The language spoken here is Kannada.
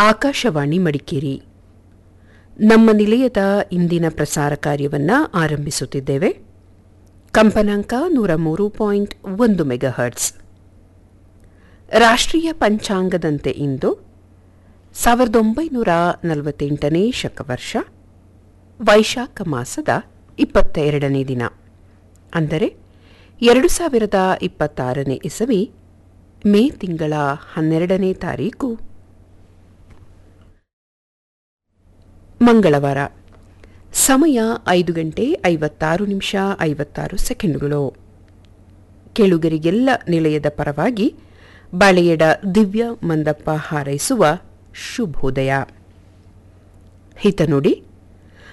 ಆಕಾಶವಾಣಿ ಮಡಿಕೇರಿ ನಮ್ಮ ನಿಲಯದ ಇಂದಿನ ಪ್ರಸಾರ ಕಾರ್ಯವನ್ನು ಆರಂಭಿಸುತ್ತಿದ್ದೇವೆ ಕಂಪನಾಂಕ ನೂರ ಮೂರು ಪಾಯಿಂಟ್ ಒಂದು ಮೆಗಾಹರ್ಟ್ಸ್ ರಾಷ್ಟ್ರೀಯ ಪಂಚಾಂಗದಂತೆ ಇಂದು ಸಾವಿರದ ಒಂಬೈನೂರ ನಲವತ್ತೆಂಟನೇ ಶಕವರ್ಷ ವೈಶಾಖ ಮಾಸದ ಇಪ್ಪತ್ತ ಎರಡನೇ ದಿನ ಅಂದರೆ ಎರಡು ಸಾವಿರದ ಇಪ್ಪತ್ತಾರನೇ ಇಸವಿ ಮೇ ತಿಂಗಳ ಹನ್ನೆರಡನೇ ತಾರೀಕು ಮಂಗಳವಾರ ಸಮಯ ಐದು ಗಂಟೆ ಐವತ್ತಾರು ನಿಮಿಷ ಐವತ್ತಾರು ಸೆಕೆಂಡುಗಳು ಕೆಳುಗರಿಗೆಲ್ಲ ನಿಲಯದ ಪರವಾಗಿ ಬಾಳೆಯಡ ದಿವ್ಯ ಮಂದಪ್ಪ ಹಾರೈಸುವ ಶುಭೋದಯ ಹಿತನುಡಿ